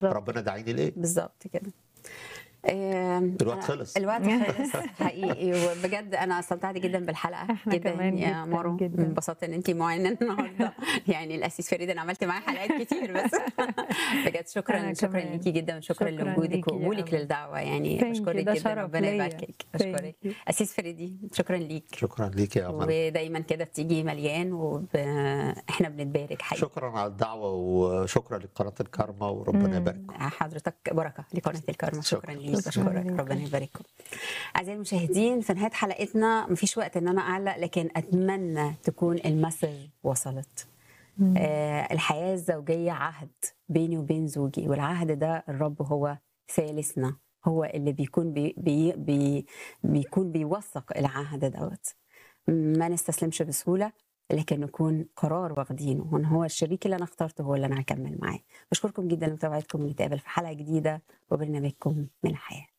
ربنا داعيني ليه بالظبط كده آم، الوقت أنا- خلص الوقت خلص حقيقي وبجد انا استمتعت جدا بالحلقه إحنا جدا كمان يا جداً مارو جداً. انبسطت ان انت معانا النهارده يعني الاسيس فريد انا عملت معاه حلقات كتير بس بجد شكرا أنا شكرا كمان. ليكي جدا وشكرا شكراً لوجودك ليكي يا وقبولك أمل. للدعوه يعني Thank you. بشكرك ده جدا شرف ربنا ليا. يباركك بشكرك Thank you. اسيس فريدي شكرا ليك شكرا ليك يا امل ودايما كده بتيجي مليان واحنا بنتبارك حقيقي شكرا على الدعوه وشكرا لقناه الكارما وربنا مم. يبارك حضرتك بركه لقناه الكرمه شكرا شكراً. ليك شكراً بشكرك ليك. ربنا يبارككم اعزائي المشاهدين في نهايه حلقتنا مفيش وقت ان انا اعلق لكن اتمنى تكون المسج وصلت آه الحياه الزوجيه عهد بيني وبين زوجي والعهد ده الرب هو ثالثنا هو اللي بيكون بي بي بي بيكون بيوثق العهد دوت ما نستسلمش بسهوله لكن نكون قرار واخدينه وان هو الشريك اللي انا اخترته هو اللي انا هكمل معاه بشكركم جدا لمتابعتكم ونتقابل في حلقه جديده وبرنامجكم من الحياه